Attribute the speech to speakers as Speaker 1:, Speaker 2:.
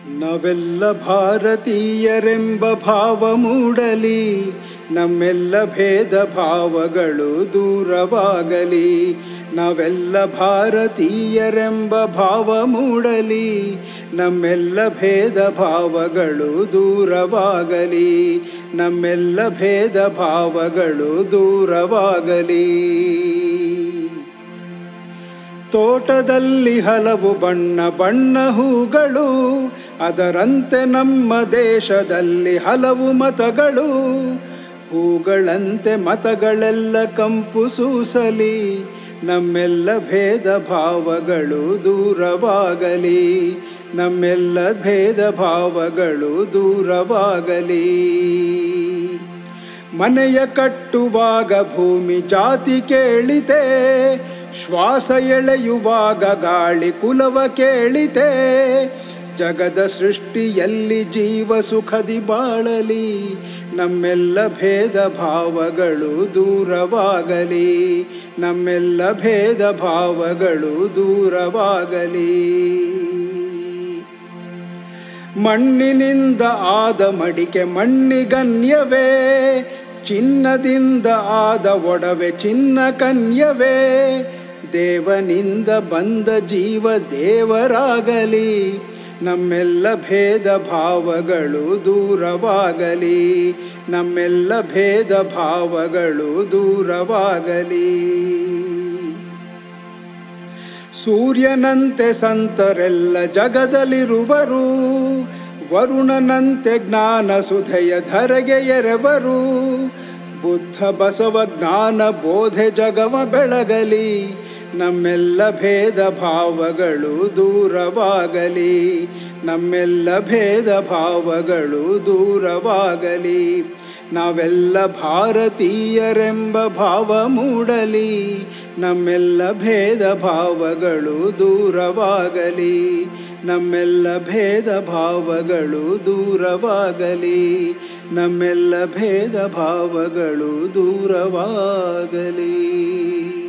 Speaker 1: ನಾವೆಲ್ಲ ಭಾರತೀಯರೆಂಬ ಭಾವ ಮೂಡಲಿ ನಮ್ಮೆಲ್ಲ ಭೇದ ಭಾವಗಳು ದೂರವಾಗಲಿ ನಾವೆಲ್ಲ ಭಾರತೀಯರೆಂಬ ಭಾವ ಮೂಡಲಿ ನಮ್ಮೆಲ್ಲ ಭೇದ ಭಾವಗಳು ದೂರವಾಗಲಿ ನಮ್ಮೆಲ್ಲ ಭೇದ ಭಾವಗಳು ದೂರವಾಗಲಿ ತೋಟದಲ್ಲಿ ಹಲವು ಬಣ್ಣ ಬಣ್ಣ ಹೂಗಳು ಅದರಂತೆ ನಮ್ಮ ದೇಶದಲ್ಲಿ ಹಲವು ಮತಗಳು ಹೂಗಳಂತೆ ಮತಗಳೆಲ್ಲ ಕಂಪು ಸೂಸಲಿ ನಮ್ಮೆಲ್ಲ ಭೇದ ಭಾವಗಳು ದೂರವಾಗಲಿ ನಮ್ಮೆಲ್ಲ ಭೇದ ಭಾವಗಳು ದೂರವಾಗಲಿ ಮನೆಯ ಕಟ್ಟುವಾಗ ಭೂಮಿ ಜಾತಿ ಕೇಳಿತೆ ಶ್ವಾಸ ಎಳೆಯುವಾಗ ಗಾಳಿ ಕುಲವ ಕೇಳಿತೆ ಜಗದ ಸೃಷ್ಟಿಯಲ್ಲಿ ಜೀವ ಸುಖದಿ ಬಾಳಲಿ ನಮ್ಮೆಲ್ಲ ಭೇದ ಭಾವಗಳು ದೂರವಾಗಲಿ ನಮ್ಮೆಲ್ಲ ಭೇದ ಭಾವಗಳು ದೂರವಾಗಲಿ ಮಣ್ಣಿನಿಂದ ಆದ ಮಡಿಕೆ ಮಣ್ಣಿಗನ್ಯವೇ ಚಿನ್ನದಿಂದ ಆದ ಒಡವೆ ಚಿನ್ನ ಕನ್ಯವೇ ದೇವನಿಂದ ಬಂದ ಜೀವ ದೇವರಾಗಲಿ ನಮ್ಮೆಲ್ಲ ಭೇದ ಭಾವಗಳು ದೂರವಾಗಲಿ ನಮ್ಮೆಲ್ಲ ಭೇದ ಭಾವಗಳು ದೂರವಾಗಲಿ ಸೂರ್ಯನಂತೆ ಸಂತರೆಲ್ಲ ಜಗದಲ್ಲಿರುವರು ವರುಣನಂತೆ ಜ್ಞಾನ ಸುಧೆಯ ಧರೆಗೆ ಎರೆವರು ಬುದ್ಧ ಬಸವ ಜ್ಞಾನ ಬೋಧೆ ಜಗವ ಬೆಳಗಲಿ ನಮ್ಮೆಲ್ಲ ಭೇದ ಭಾವಗಳು ದೂರವಾಗಲಿ ನಮ್ಮೆಲ್ಲ ಭೇದ ಭಾವಗಳು ದೂರವಾಗಲಿ ನಾವೆಲ್ಲ ಭಾರತೀಯರೆಂಬ ಭಾವ ಮೂಡಲಿ ನಮ್ಮೆಲ್ಲ ಭೇದ ಭಾವಗಳು ದೂರವಾಗಲಿ ನಮ್ಮೆಲ್ಲ ಭೇದ ಭಾವಗಳು ದೂರವಾಗಲಿ ನಮ್ಮೆಲ್ಲ ಭೇದ ಭಾವಗಳು ದೂರವಾಗಲಿ